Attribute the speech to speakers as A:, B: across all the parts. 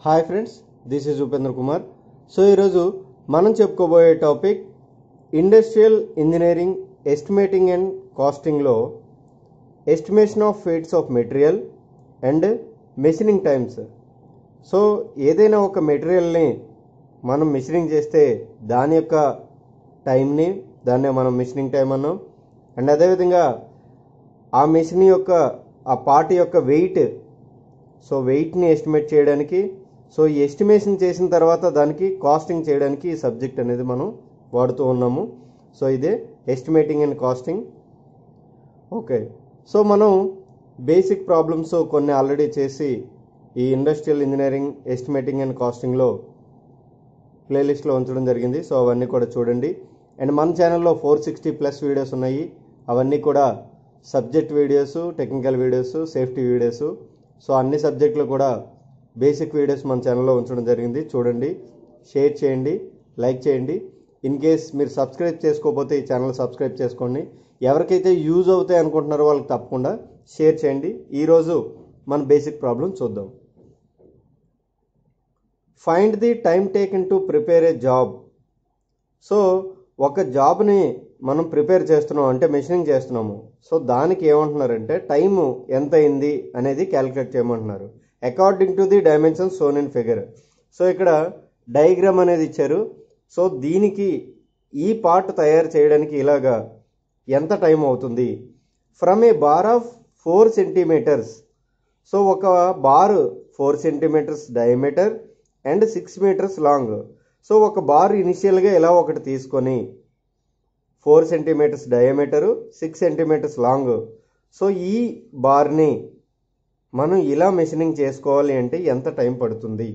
A: hi friends this is Upendra Kumar so ఈరోజు మనం చెప్పుకోబోయే topic industrial engineering estimating and కాస్టింగ్లో estimation of weights of material and machining times so ఏదైనా ఒక మెటీరియల్ని మనం మెషినింగ్ చేస్తే దాని యొక్క టైంని దాన్నే మనం మెషినింగ్ టైం అన్నాం అండ్ అదేవిధంగా ఆ మెషిన్ యొక్క ఆ పార్ట్ యొక్క వెయిట్ సో వెయిట్ని ఎస్టిమేట్ చేయడానికి సో ఈ ఎస్టిమేషన్ చేసిన తర్వాత దానికి కాస్టింగ్ చేయడానికి ఈ సబ్జెక్ట్ అనేది మనం వాడుతూ ఉన్నాము సో ఇదే estimating and casting okay so మనం బేసిక్ ప్రాబ్లమ్స్ కొన్ని ఆల్రెడీ చేసి ఈ ఇండస్ట్రియల్ ఇంజనీరింగ్ ఎస్టిమేటింగ్ అండ్ కాస్టింగ్లో ప్లేలిస్ట్లో ఉంచడం జరిగింది సో అవన్నీ కూడా చూడండి అండ్ మన ఛానల్లో ఫోర్ సిక్స్టీ ప్లస్ వీడియోస్ ఉన్నాయి అవన్నీ కూడా subject videos technical videos safety videos so అన్ని సబ్జెక్టులు కూడా బేసిక్ వీడియోస్ మన ఛానల్లో ఉంచడం జరిగింది చూడండి షేర్ చేయండి లైక్ చేయండి ఇన్ కేస్ మీరు సబ్స్క్రైబ్ చేసుకోకపోతే ఈ ఛానల్ సబ్స్క్రైబ్ చేసుకోండి ఎవరికైతే యూజ్ అవుతాయి అనుకుంటున్నారో వాళ్ళకి తప్పకుండా షేర్ చేయండి ఈరోజు మన బేసిక్ ప్రాబ్లం చూద్దాం find the time taken to prepare a job so ఒక జాబ్ని మనం ప్రిపేర్ చేస్తున్నాం అంటే మెషినింగ్ చేస్తున్నాము సో దానికి ఏమంటున్నారంటే టైము ఎంత అయింది అనేది క్యాలిక్యులేట్ చేయమంటున్నారు according to the dimension shown in figure so ఇక్కడ డయాగ్రామ్ అనేది ఇచ్చారు సో దీనికి ఈ పార్ట్ తయారు చేయడానికి ఇలాగా ఎంత టైం అవుతుంది from a bar of four centimetres so ఒక bar four centimetres diameter and six metres long so ఒక బార్ ఇనిషియల్గా ఇలా ఒకటి తీసుకొని four centimetres diameter six centimetres long so ఈ బార్ని మనం ఇలా మెషినింగ్ చేసుకోవాలి అంటే ఎంత టైం పడుతుంది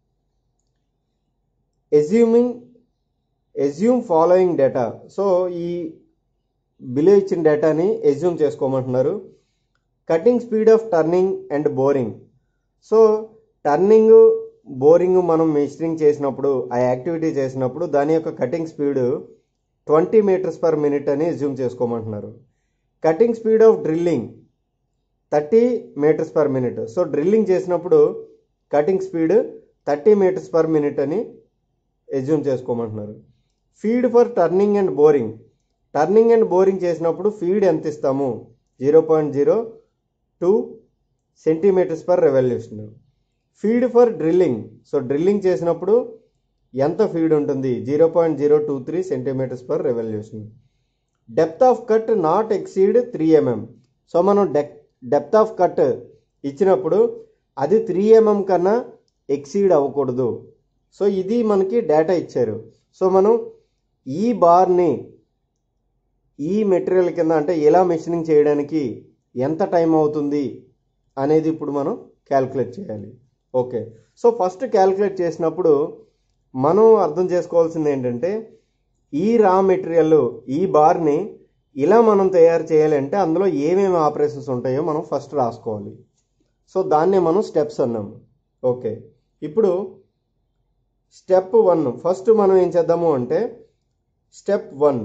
A: assuming assume following data so ఈ బిలో ఇచ్చిన డేటాని ఎజ్యూమ్ చేసుకోమంటున్నారు cutting speed of turning and boring so turning boring మనం మెషరింగ్ చేసినప్పుడు ఆ యాక్టివిటీ చేసినప్పుడు దాని యొక్క cutting speed twenty metres per minute అని ఎజ్యూమ్ చేసుకోమంటున్నారు cutting speed of drilling thirty metres per minute so drilling చేసినప్పుడు cutting speed thirty metres per minute అని ఎజ్యూమ్ చేసుకోమంటున్నారు feed for turning and boring turning and boring చేసినప్పుడు feed ఎంత ఇస్తాము zero point zero two centimetres per revolution feed for drilling so drilling చేసినప్పుడు ఎంత feed ఉంటుంది zero point zero two three centimetres per revolution depth of cut not exceed three mm so మనం deck depth of cut ఇచ్చినప్పుడు అది three mm కన్నా exceed అవ్వకూడదు so ఇది మనకి డేటా ఇచ్చారు సో మనం ఈ బార్ని ఈ మెటీరియల్ కింద అంటే ఎలా మెషినింగ్ చేయడానికి ఎంత టైం అవుతుంది అనేది ఇప్పుడు మనం క్యాల్కులేట్ చేయాలి ఓకే సో ఫస్ట్ క్యాల్కులేట్ చేసినప్పుడు మనం అర్థం చేసుకోవాల్సింది ఏంటంటే ఈ రా మెటీరియల్ ఈ బార్ని ఇలా మనం తయారు చేయాలి అంటే అందులో ఏమేమి ఆపరేషన్స్ ఉంటాయో మనం ఫస్ట్ రాసుకోవాలి సో దాన్నే మనం స్టెప్స్ అన్నాము ఓకే ఇప్పుడు స్టెప్ వన్ ఫస్ట్ మనం ఏం చేద్దాము అంటే స్టెప్ వన్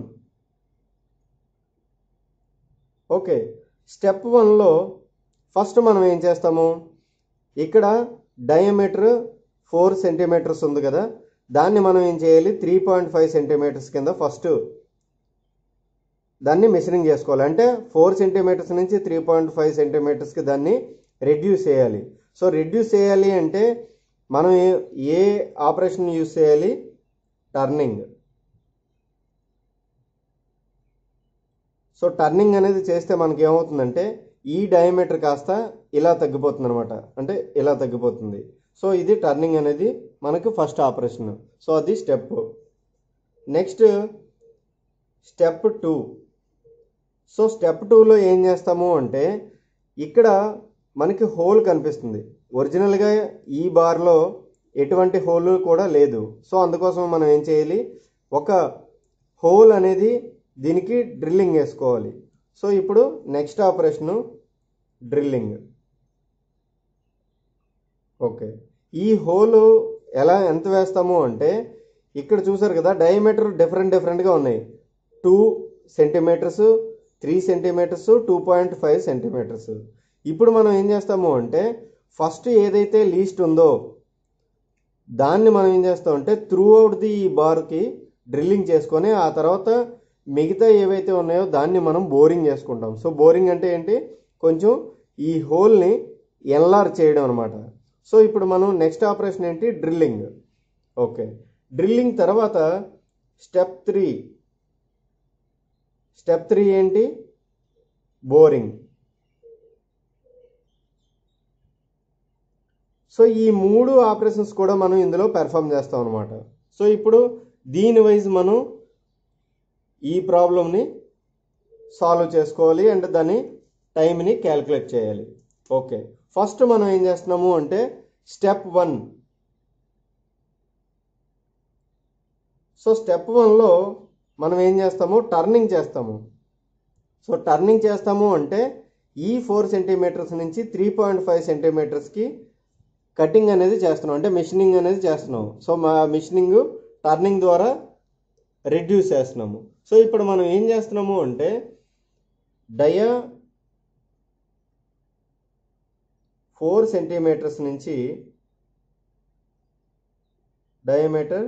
A: ఓకే స్టెప్ వన్లో ఫస్ట్ మనం ఏం చేస్తాము ఇక్కడ డయామీటర్ ఫోర్ సెంటీమీటర్స్ ఉంది కదా దాన్ని మనం ఏం చేయాలి త్రీ పాయింట్ ఫైవ్ సెంటీమీటర్స్ కింద ఫస్ట్ దాన్ని మెషరింగ్ చేసుకోవాలి అంటే ఫోర్ సెంటీమీటర్స్ నుంచి త్రీ పాయింట్ ఫైవ్ సెంటీమీటర్స్కి దాన్ని రెడ్యూస్ చేయాలి సో రెడ్యూస్ చేయాలి అంటే మనం ఏ ఏ ఆపరేషన్ యూజ్ చేయాలి టర్నింగ్ సో టర్నింగ్ అనేది చేస్తే మనకి ఏమవుతుందంటే ఈ డయామీటర్ కాస్త ఇలా తగ్గిపోతుంది అనమాట అంటే ఇలా తగ్గిపోతుంది సో ఇది టర్నింగ్ అనేది మనకు ఫస్ట్ ఆపరేషన్ సో అది step next step two so step టూలో ఏం చేస్తాము అంటే ఇక్కడ మనకి హోల్ కనిపిస్తుంది ఒరిజినల్గా ఈ బార్లో ఎటువంటి హోల్ కూడా లేదు సో అందుకోసం మనం ఏం చేయాలి ఒక హోల్ అనేది దీనికి డ్రిల్లింగ్ వేసుకోవాలి సో ఇప్పుడు నెక్స్ట్ ఆపరేషను డ్రిల్లింగ్ ఓకే ఈ హోల్ ఎలా ఎంత వేస్తాము అంటే ఇక్కడ చూసారు కదా డయామీటర్ డిఫరెంట్ డిఫరెంట్గా ఉన్నాయి two centimetres three centimetres two point five centimetres ఇప్పుడు మనం ఏం చేస్తాము అంటే ఫస్ట్ ఏదైతే లీస్ట్ ఉందో దాన్ని మనం ఏం చేస్తామంటే త్రూ అవుట్ ది ఈ బార్కి డ్రిల్లింగ్ చేసుకొని ఆ తర్వాత మిగతా ఏవైతే ఉన్నాయో దాన్ని మనం బోరింగ్ చేసుకుంటాం సో బోరింగ్ అంటే ఏంటి కొంచెం ఈ హోల్ని ఎన్లార్ చేయడం అనమాట సో ఇప్పుడు మనం నెక్స్ట్ ఆపరేషన్ ఏంటి డ్రిల్లింగ్ ఓకే డ్రిల్లింగ్ తర్వాత స్టెప్ త్రీ స్టెప్ త్రీ ఏంటి బోరింగ్ సో ఈ మూడు ఆపరేషన్స్ కూడా మనం ఇందులో పెర్ఫామ్ చేస్తాం అనమాట సో ఇప్పుడు దీని వైజ్ మనం ఈ ప్రాబ్లమ్ని సాల్వ్ చేసుకోవాలి అండ్ దాని టైంని క్యాలిక్యులేట్ చేయాలి ఓకే ఫస్ట్ మనం ఏం చేస్తున్నాము అంటే స్టెప్ వన్ సో స్టెప్ వన్లో మనం ఏం చేస్తాము టర్నింగ్ చేస్తాము సో టర్నింగ్ చేస్తాము అంటే ఈ ఫోర్ సెంటీమీటర్స్ నుంచి త్రీ పాయింట్ ఫైవ్ సెంటీమీటర్స్కి కటింగ్ అనేది చేస్తున్నాం అంటే మిషనింగ్ అనేది చేస్తున్నాం సో మా మిషనింగ్ టర్నింగ్ ద్వారా రెడ్యూస్ చేస్తున్నాము సో ఇప్పుడు మనం ఏం చేస్తున్నాము అంటే డయా ఫోర్ సెంటీమీటర్స్ నుంచి డయామీటర్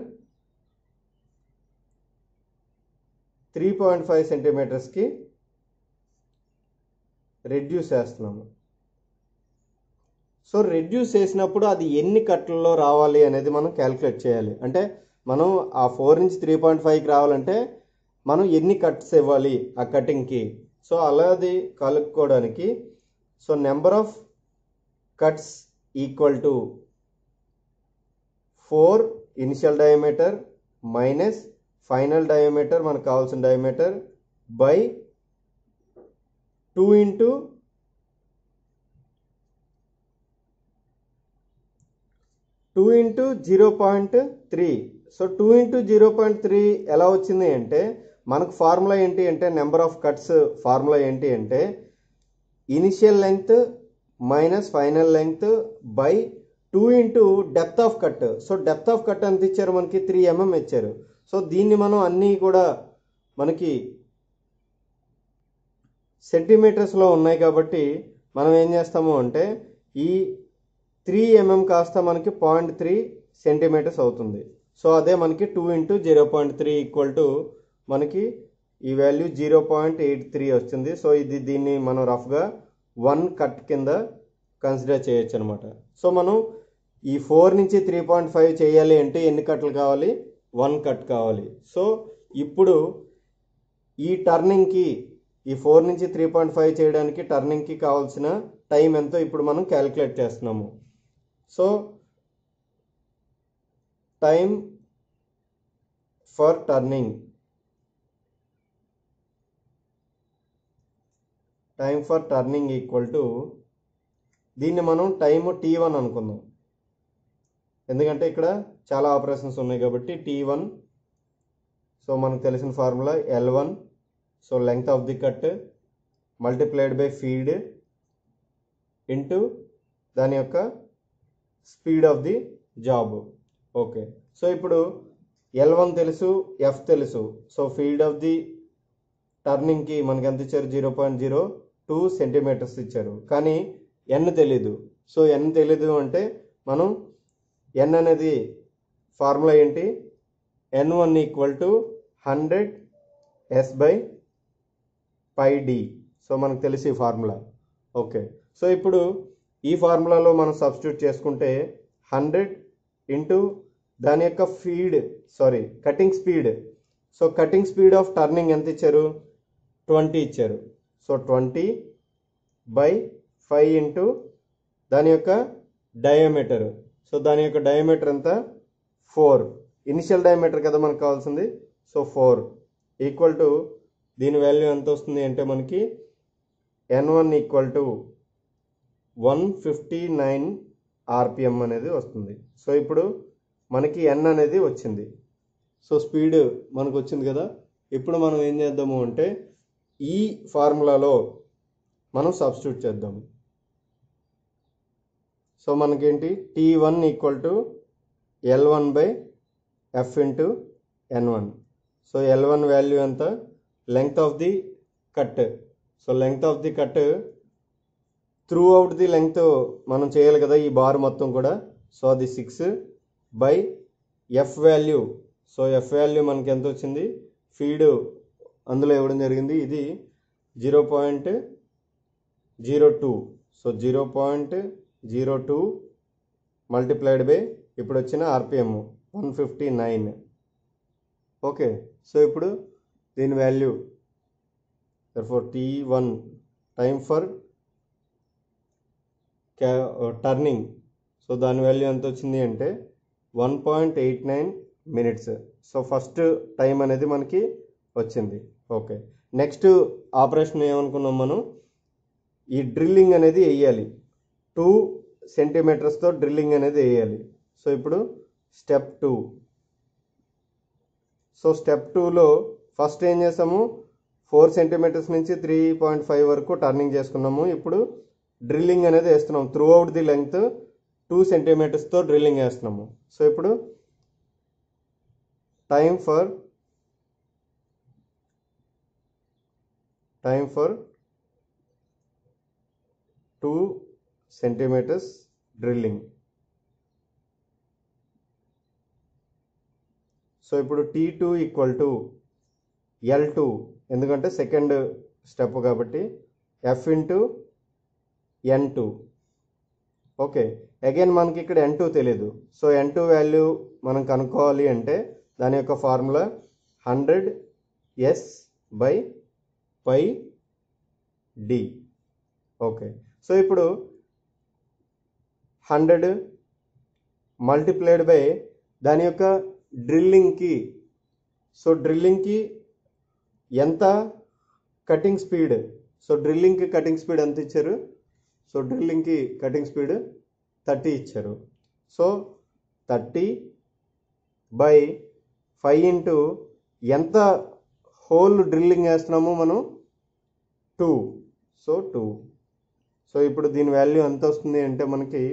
A: త్రీ పాయింట్ ఫైవ్ సెంటీమీటర్స్కి రెడ్యూస్ చేస్తున్నాము సో రెడ్యూస్ చేసినప్పుడు అది ఎన్ని కట్లలో రావాలి అనేది మనం క్యాలిక్యులేట్ చేయాలి అంటే మనం ఆ ఫోర్ నుంచి త్రీ పాయింట్ ఫైవ్కి రావాలంటే మనం ఎన్ని కట్స్ ఇవ్వాలి ఆ కటింగ్కి సో అలాది కలుపుకోవడానికి so number of cuts equal to four initial diameter minus final diameter మనకు కావాల్సిన diameter by two into two into zero point three so two into zero point three ఎలా వచ్చింది అంటే మనకు ఫార్ములా ఏంటి అంటే నెంబర్ ఆఫ్ కట్స్ ఫార్ములా ఏంటి అంటే initial length minus final length by two into depth of cut so depth of cut ఎంత ఇచ్చారు మనకి త్రీ ఎంఎం ఇచ్చారు సో దీన్ని మనం అన్నీ కూడా మనకి సెంటీమీటర్స్లో ఉన్నాయి కాబట్టి మనం ఏం చేస్తాము అంటే ఈ త్రీ ఎంఎం కాస్త మనకి పాయింట్ త్రీ సెంటీమీటర్స్ అవుతుంది సో అదే మనకి two into zero point three equal to మనకి ఈ value zero point eight three వస్తుంది సో ఇది దీన్ని మనం రఫ్గా వన్ కట్ కింద కన్సిడర్ చేయొచ్చు అనమాట సో మనం ఈ ఫోర్ నుంచి త్రీ పాయింట్ ఫైవ్ చేయాలి అంటే ఎన్ని కట్లు కావాలి వన్ కట్ కావాలి సో ఇప్పుడు ఈ టర్నింగ్కి ఈ ఫోర్ నుంచి త్రీ పాయింట్ ఫైవ్ చేయడానికి టర్నింగ్కి కావాల్సిన టైం ఎంతో ఇప్పుడు మనం క్యాలిక్యులేట్ చేస్తున్నాము so time for turning time for turning equal to దీన్ని మనం టైం టీ వన్ అనుకుందాం ఎందుకంటే ఇక్కడ చాలా ఆపరేషన్స్ ఉన్నాయి కాబట్టి టీ వన్ సో మనకు తెలిసిన formula L one so length of the cut multiplied by feed into దాని యొక్క speed of the job okay so ఇప్పుడు ఎల్ వన్ తెలుసు ఎఫ్ తెలుసు సో ఫీల్డ్ ఆఫ్ ది టర్నింగ్కి మనకి ఎంత ఇచ్చారు zero point zero two centimetres ఇచ్చారు కానీ ఎన్ తెలీదు సో ఎన్ తెలీదు అంటే మనం ఎన్ అనేది ఫార్ములా ఏంటి N one equal to hundred S by pi D so మనకు తెలిసి ఫార్ములా ఓకే సో ఇప్పుడు ఈ ఫార్ములాలో మనం సబ్స్టిట్యూట్ చేసుకుంటే హండ్రెడ్ ఇంటూ దాని యొక్క feed sorry cutting speed so cutting speed of turning ఎంత ఇచ్చారు ట్వంటీ ఇచ్చారు so twenty by five into దాని యొక్క డయామీటర్ సో దాని యొక్క డయామీటర్ ఎంత ఫోర్ ఇనిషియల్ డయామీటర్ కదా మనకు కావాల్సింది సో ఫోర్ ఈక్వల్ టు దీని వాల్యూ ఎంత వస్తుంది అంటే మనకి N one equal to one fifty nine RPM అనేది వస్తుంది సో ఇప్పుడు మనకి ఎన్ అనేది వచ్చింది సో స్పీడ్ మనకు వచ్చింది కదా ఇప్పుడు మనం ఏం చేద్దాము అంటే ఈ ఫార్ములాలో మనం సబ్స్టిట్యూట్ చేద్దాము సో మనకేంటి T one equal to L one by F into N one so L one value ఎంత length of the cut so length of the cut throughout the length మనం చేయాలి కదా ఈ బార్ మొత్తం కూడా so అది six by F value so F value మనకి ఎంత వచ్చింది ఫీడ్ అందులో ఇవ్వడం జరిగింది ఇది zero point zero two so zero point zero two multiplied by ఇప్పుడు వచ్చిన RPM one fifty nine okay so ఇప్పుడు దీని value for T one time for క్యా టర్నింగ్ సో దాని వాల్యూ ఎంత వచ్చింది అంటే one point eight nine minutes so first time అనేది మనకి వచ్చింది ఓకే నెక్స్ట్ ఆపరేషన్ ఏమనుకున్నాం మనం ఈ డ్రిల్లింగ్ అనేది వేయాలి టూ సెంటీమీటర్స్తో డ్రిల్లింగ్ అనేది వేయాలి సో ఇప్పుడు స్టెప్ టూ సో స్టెప్ టూలో ఫస్ట్ ఏం చేసాము ఫోర్ సెంటీమీటర్స్ నుంచి త్రీ పాయింట్ ఫైవ్ వరకు టర్నింగ్ చేసుకున్నాము ఇప్పుడు డ్రిల్లింగ్ అనేది వేస్తున్నాం throughout the length two సెంటీమీటర్స్తో డ్రిల్లింగ్ వేస్తున్నాము సో ఇప్పుడు time for time for two centimetres drilling so ఇప్పుడు T two equal to L two ఎందుకంటే సెకండ్ స్టెప్ కాబట్టి F into N two okay again మనకి ఇక్కడ ఎన్ టూ తెలియదు so N two value మనం కనుక్కోవాలి అంటే దాని యొక్క formula hundred S by pi D okay so ఇప్పుడు హండ్రెడ్ మల్టిప్లైడ్ బై దాని యొక్క డ్రిల్లింగ్కి సో డ్రిల్లింగ్కి ఎంత కటింగ్ స్పీడ్ సో డ్రిల్లింగ్కి కటింగ్ స్పీడ్ ఎంత ఇచ్చారు సో డ్రిల్లింగ్కి కటింగ్ స్పీడ్ థర్టీ ఇచ్చారు so thirty by five into ఎంత హోల్ డ్రిల్లింగ్ వేస్తున్నామో మనం టూ సో టూ సో ఇప్పుడు దీని వాల్యూ ఎంత వస్తుంది అంటే మనకి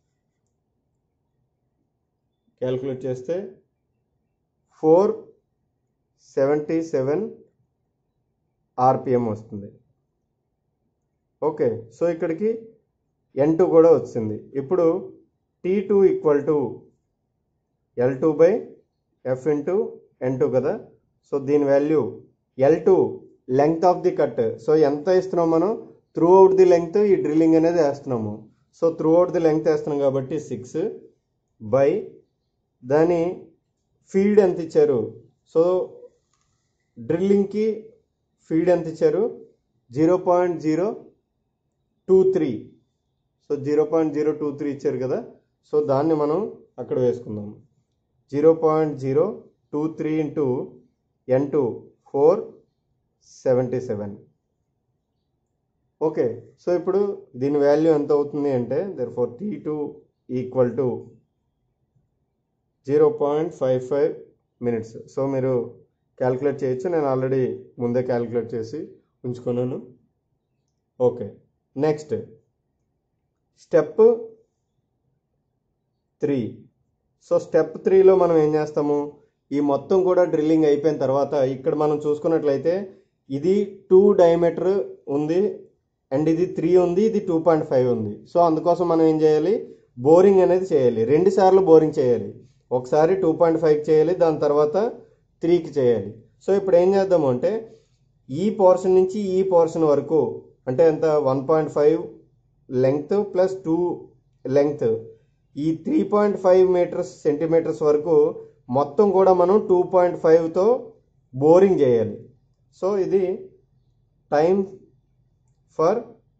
A: క్యాల్కులేట్ చేస్తే ఫోర్ సెవెంటీ సెవెన్ ఆర్పిఎం వస్తుంది ఓకే సో ఇక్కడికి ఎన్ టూ కూడా వచ్చింది ఇప్పుడు T two equal to L two by F into N two కదా సో దీని value L two length of the cut so ఎంత ఇస్తున్నాం మనం త్రూ అవుట్ ది లెంగ్త్ ఈ డ్రిల్లింగ్ అనేది వేస్తున్నాము so throughout the length వేస్తున్నాం కాబట్టి సిక్స్ బై దాని ఫీడ్ ఎంత ఇచ్చారు సో డ్రిల్లింగ్కి ఫీడ్ ఎంత ఇచ్చారు zero point zero two three so zero point zero two three ఇచ్చారు కదా సో దాన్ని మనం అక్కడ వేసుకుందాం zero point zero two three into N two four seventy seven okay so ఇప్పుడు దీని వాల్యూ ఎంత అవుతుంది అంటే therefore T two equal to zero point five five minutes so మీరు క్యాలిక్యులేట్ చేయొచ్చు నేను ఆల్రెడీ ముందే క్యాలిక్యులేట్ చేసి ఉంచుకున్నాను okay next step three so step త్రీలో మనం ఏం చేస్తాము ఈ మొత్తం కూడా డ్రిల్లింగ్ అయిపోయిన తర్వాత ఇక్కడ మనం చూసుకున్నట్లయితే ఇది టూ డయామీటర్ ఉంది అండ్ ఇది త్రీ ఉంది ఇది టూ పాయింట్ ఫైవ్ ఉంది సో అందుకోసం మనం ఏం చేయాలి బోరింగ్ అనేది చేయాలి రెండు సార్లు బోరింగ్ చేయాలి ఒకసారి టూ పాయింట్ ఫైవ్కి చేయాలి దాని తర్వాత త్రీకి చేయాలి సో ఇప్పుడు ఏం చేద్దాము అంటే ఈ పోర్షన్ నుంచి ఈ పోర్షన్ వరకు అంటే ఎంత one point five length plus two length ఈ three point five metres centimetres వరకు మొత్తం కూడా మనం టూ పాయింట్ ఫైవ్తో బోరింగ్ చేయాలి సో ఇది time for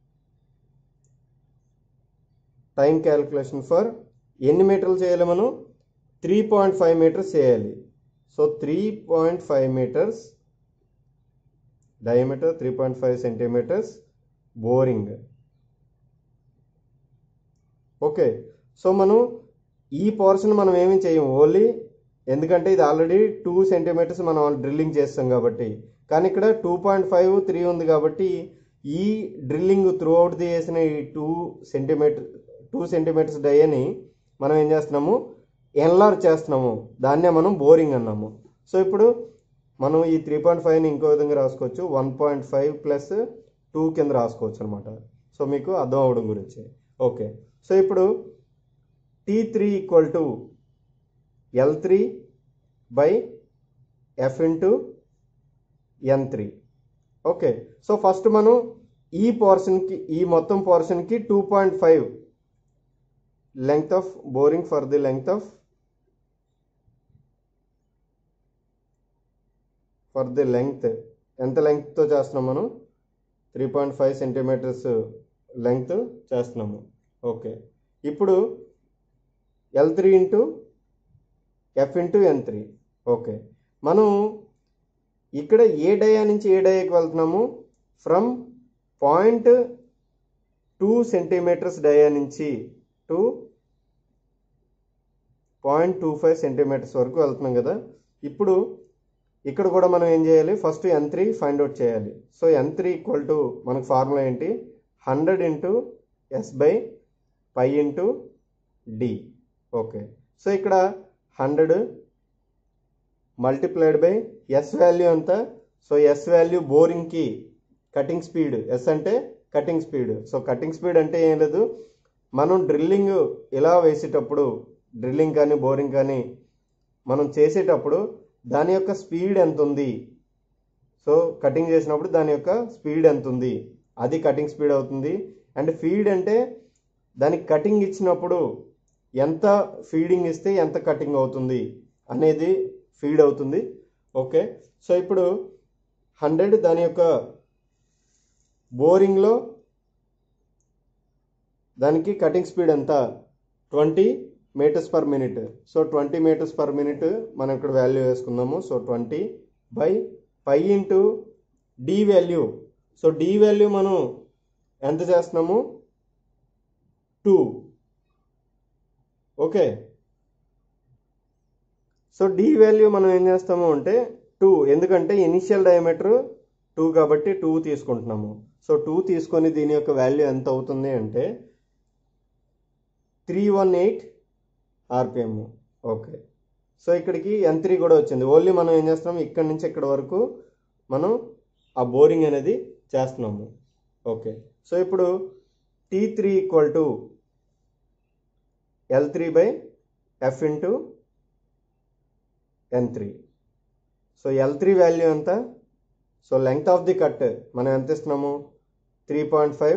A: time calculation for ఎన్ని మీటర్లు చేయాలి మనం త్రీ పాయింట్ ఫైవ్ మీటర్స్ చేయాలి so three point five metres diameter three point five centimetres boring okay so మనం ఈ పోర్షన్ మనం ఏమీ చేయము ఓన్లీ ఎందుకంటే ఇది ఆల్రెడీ టూ సెంటీమీటర్స్ మనం డ్రిల్లింగ్ చేస్తాం కాబట్టి కానీ ఇక్కడ టూ పాయింట్ ఫైవ్ త్రీ ఉంది కాబట్టి ఈ డ్రిల్లింగ్ త్రూ అవుట్ ది వేసిన ఈ టూ సెంటీమీటర్ టూ సెంటీమీటర్స్ డయని మనం ఏం చేస్తున్నాము ఎన్లార్ చేస్తున్నాము దాన్నే మనం బోరింగ్ అన్నాము సో ఇప్పుడు మనం ఈ త్రీ పాయింట్ ఫైవ్ని ఇంకో విధంగా రాసుకోవచ్చు one point five plus two కింద రాసుకోవచ్చు అనమాట సో మీకు అర్థం అవడం గురించి ఓకే సో ఇప్పుడు T three equal to L three by F into N three okay so first మనం ఈ పోర్షన్కి ఈ మొత్తం పోర్షన్కి two point five length of boring for the length of for the length ఎంత లెంగ్త్తో చేస్తున్నాం మనం three point five centimetres length చేస్తున్నాము ఓకే ఇప్పుడు L three into F into N three okay మనం ఇక్కడ ఏ డయా నుంచి ఏ డయాకి వెళ్తున్నాము from point two centimetres dia నుంచి to point two five centimetres వరకు వెళ్తున్నాం కదా ఇప్పుడు ఇక్కడ కూడా మనం ఏం చేయాలి first N three find out చేయాలి so N three equal to మనకు ఫార్ములా ఏంటి hundred into S by pi into D okay so ఇక్కడ hundred multiplied by S value ఎంత సో ఎస్ వాల్యూ బోరింగ్కి కటింగ్ స్పీడ్ ఎస్ అంటే cutting speed so cutting speed అంటే ఏం లేదు మనం డ్రిల్లింగ్ ఇలా వేసేటప్పుడు డ్రిల్లింగ్ కానీ బోరింగ్ కానీ మనం చేసేటప్పుడు దాని యొక్క స్పీడ్ ఎంత ఉంది సో కటింగ్ చేసినప్పుడు దాని యొక్క స్పీడ్ ఎంత ఉంది అది కటింగ్ స్పీడ్ అవుతుంది అండ్ ఫీడ్ అంటే దానికి కటింగ్ ఇచ్చినప్పుడు ఎంత ఫీడింగ్ ఇస్తే ఎంత కటింగ్ అవుతుంది అనేది ఫీడ్ అవుతుంది ఓకే సో ఇప్పుడు హండ్రెడ్ దాని యొక్క బోరింగ్లో దానికి కటింగ్ స్పీడ్ ఎంత twenty metres per minute so twenty metres per minute మనం ఇక్కడ వాల్యూ వేసుకుందాము so twenty by pi into D value so D value మనం ఎంత చేస్తున్నాము two okay so D value మనం ఏం చేస్తాము అంటే టూ ఎందుకంటే ఇనిషియల్ డయామీటర్ టూ కాబట్టి టూ తీసుకుంటున్నాము సో టూ తీసుకొని దీని యొక్క వాల్యూ ఎంత అవుతుంది అంటే three one eight RPM okay so ఇక్కడికి ఎన్ త్రీ కూడా వచ్చింది ఓన్లీ మనం ఏం చేస్తున్నాం ఇక్కడ నుంచి ఇక్కడ వరకు మనం ఆ బోరింగ్ అనేది చేస్తున్నాము ఓకే సో ఇప్పుడు T three equal to L three by F into N three so L three value ఎంత so length of the cut మనం ఎంత ఇస్తున్నాము త్రీ పాయింట్ ఫైవ్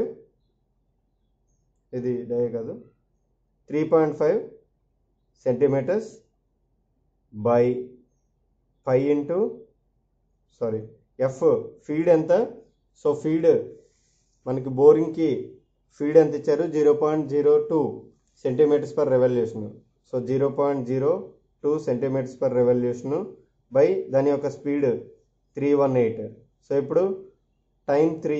A: ఇది డే కాదు three point five centimetres by five into sorry F feed ఎంత so feed మనకి బోరింగ్కి ఫీడ్ ఎంత ఇచ్చారు zero point zero two centimetres per revolution so zero point zero two centimetres per revolution by దాని యొక్క speed three one eight so ఇప్పుడు time three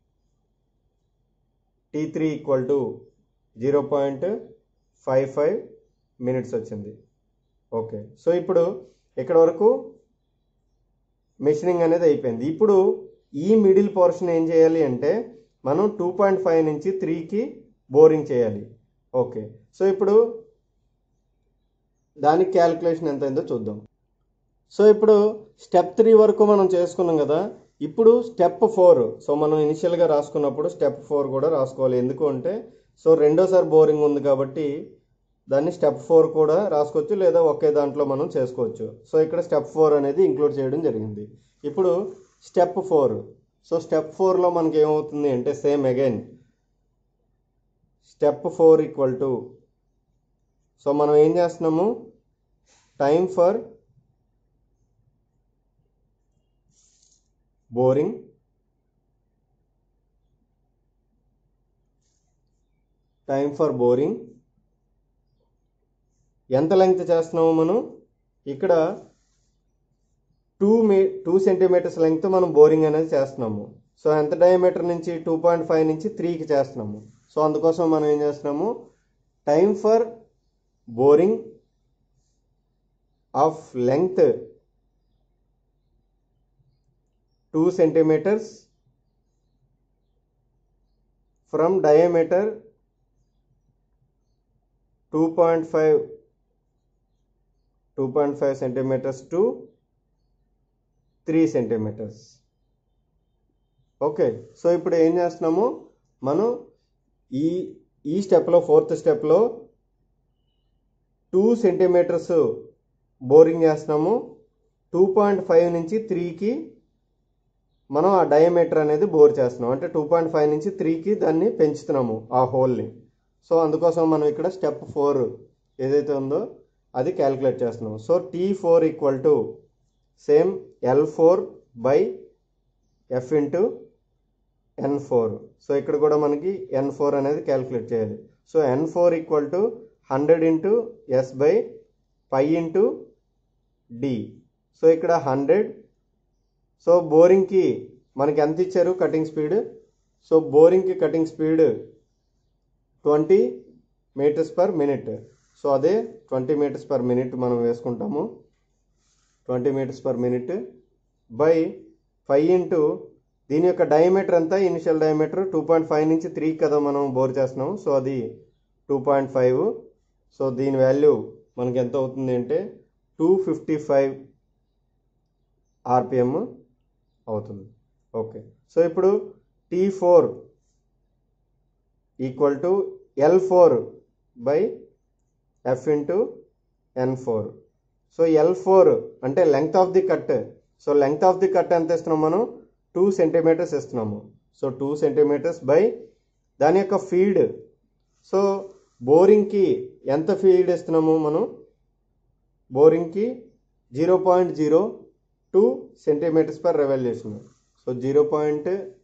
A: T three equal to zero point five five minutes వచ్చింది okay so ఇప్పుడు ఇక్కడ వరకు machining అనేది అయిపోయింది ఇప్పుడు ఈ మిడిల్ పోర్షన్ ఏం చేయాలి అంటే మనం టూ పాయింట్ ఫైవ్ నుంచి త్రీకి బోరింగ్ చేయాలి ఓకే సో ఇప్పుడు దానికి క్యాలిక్యులేషన్ ఎంత అయిందో చూద్దాం సో ఇప్పుడు స్టెప్ త్రీ వరకు మనం చేసుకున్నాం కదా ఇప్పుడు స్టెప్ ఫోర్ సో మనం ఇనిషియల్గా రాసుకున్నప్పుడు స్టెప్ ఫోర్ కూడా రాసుకోవాలి ఎందుకు అంటే సో రెండోసారి బోరింగ్ ఉంది కాబట్టి దాన్ని స్టెప్ ఫోర్ కూడా రాసుకోవచ్చు లేదా ఒకే దాంట్లో మనం చేసుకోవచ్చు సో ఇక్కడ స్టెప్ ఫోర్ అనేది ఇంక్లూడ్ చేయడం జరిగింది ఇప్పుడు స్టెప్ ఫోర్ సో స్టెప్ ఫోర్లో మనకి ఏమవుతుంది అంటే same again step four equal to so మనం ఏం చేస్తున్నాము time for boring time for boring ఎంత లెంగ్త్ చేస్తున్నాము మనం ఇక్కడ టూ మీ టూ సెంటీమీటర్స్ లెంగ్త్ మనం బోరింగ్ అనేది చేస్తున్నాము సో ఎంత డయామీటర్ నుంచి టూ పాయింట్ ఫైవ్ నుంచి త్రీకి చేస్తున్నాము సో అందుకోసం మనం ఏం చేస్తున్నాము time for boring of length two centimetres from diameter two point five two point five centimetres to three centimetres okay so ఇప్పుడు ఏం చేస్తున్నాము మనం ఈ ఈ స్టెప్లో ఫోర్త్ స్టెప్లో టూ సెంటీమీటర్స్ బోరింగ్ చేస్తున్నాము టూ పాయింట్ ఫైవ్ నుంచి త్రీకి మనం ఆ డయామీటర్ అనేది బోర్ చేస్తున్నాం అంటే టూ పాయింట్ ఫైవ్ నుంచి త్రీకి దాన్ని పెంచుతున్నాము ఆ హోల్ని సో అందుకోసం మనం ఇక్కడ స్టెప్ ఫోర్ ఏదైతే ఉందో అది క్యాలిక్యులేట్ చేస్తున్నాం so T four equal to same L four by F into N four so ఇక్కడ కూడా మనకి ఎన్ ఫోర్ అనేది క్యాలిక్యులేట్ చేయాలి so N four equal to hundred into S by pi into D so ఇక్కడ hundred so బోరింగ్కి మనకి ఎంత ఇచ్చారు కటింగ్ స్పీడ్ సో బోరింగ్కి cutting speed twenty metres per minute so అదే ట్వంటీ మీటర్స్ పర్ మినిట్ మనం వేసుకుంటాము twenty metres per minute by five into దీని యొక్క డయామీటర్ ఎంత initial diameter two point five నుంచి త్రీ కదా మనం బోర్ చేస్తున్నాం సో అది టూ పాయింట్ ఫైవ్ సో దీని వాల్యూ మనకి ఎంత అవుతుంది అంటే టూ ఫిఫ్టీ ఫైవ్ ఆర్పిఎం అవుతుంది ఓకే సో ఇప్పుడు T four equal to L four by F into N four so L four అంటే length of the cut so length of the cut ఎంత ఇస్తున్నాం మనం టూ సెంటీమీటర్స్ ఇస్తున్నాము so two centimetres by దాని యొక్క feed so బోరింగ్కి ఎంత feed ఇస్తున్నాము మనం బోరింగ్కి zero point zero two centimetres per revolution so zero point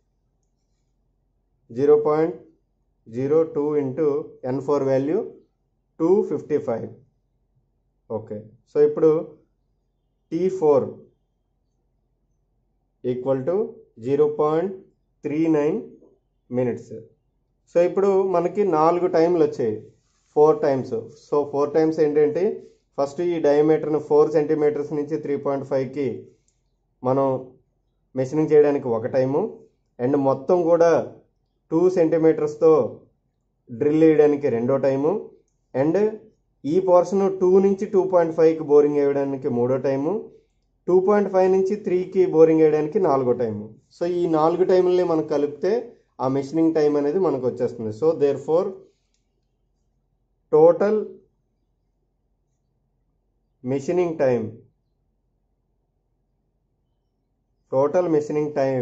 A: zero point zero two into N four value two fifty five okay so ఇప్పుడు T four equal to zero point three nine minutes so ఇప్పుడు మనకి నాలుగు టైంలు వచ్చాయి four times so four times ఏంటంటే first ఈ డయామీటర్ను four centimetres నుంచి త్రీ పాయింట్ ఫైవ్కి మనం మెషినింగ్ చేయడానికి ఒక టైము అండ్ మొత్తం కూడా టూ సెంటీమీటర్స్తో డ్రిల్ వేయడానికి రెండో టైము అండ్ ఈ పోర్షన్ టూ నుంచి టూ పాయింట్ ఫైవ్కి బోరింగ్ వేయడానికి మూడో టైము టూ పాయింట్ ఫైవ్ నుంచి త్రీకి బోరింగ్ వేయడానికి నాలుగో టైము సో ఈ నాలుగు టైంలని మనం కలిపితే ఆ మెషినింగ్ టైం అనేది మనకు వచ్చేస్తుంది so therefore total machining time total machining time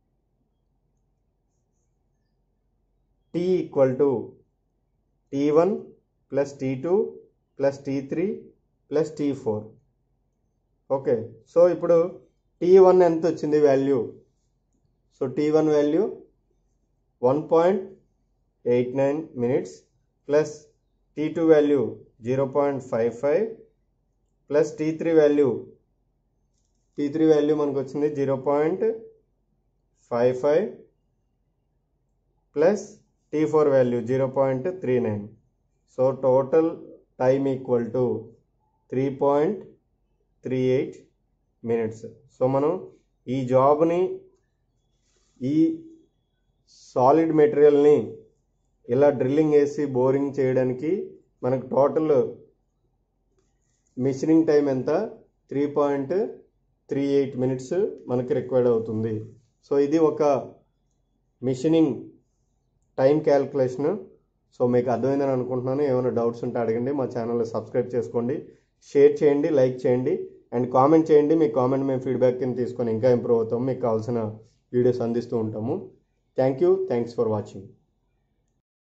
A: T equal to T one plus T two plus T three plus T four okay so ఇప్పుడు టీ వన్ ఎంత వచ్చింది value so T one value one point eight nine minutes plus T two value zero point five five plus T three value T three value మనకు వచ్చింది zero point five five plus T four value zero point three nine so total time equal to three point three eight minutes so మనం ఈ జాబ్ని ఈ solid మెటీరియల్ని ఇలా drilling వేసి boring చేయడానికి మనకు టోటల్ మిషనింగ్ టైం ఎంత three point three eight minutes మనకి రిక్వైర్డ్ అవుతుంది సో ఇది ఒక మిషనింగ్ టైం క్యాల్కులేషన్ సో మీకు అర్థమైందని అనుకుంటున్నాను ఏమైనా డౌట్స్ ఉంటే అడగండి మా ఛానల్ని సబ్స్క్రైబ్ చేసుకోండి షేర్ చేయండి లైక్ చేయండి అండ్ కామెంట్ చేయండి మీ కామెంట్ మేము ఫీడ్బ్యాక్ కింద తీసుకొని ఇంకా ఇంప్రూవ్ అవుతాము మీకు కావాల్సిన వీడియోస్ అందిస్తూ ఉంటాము thank you thanks for watching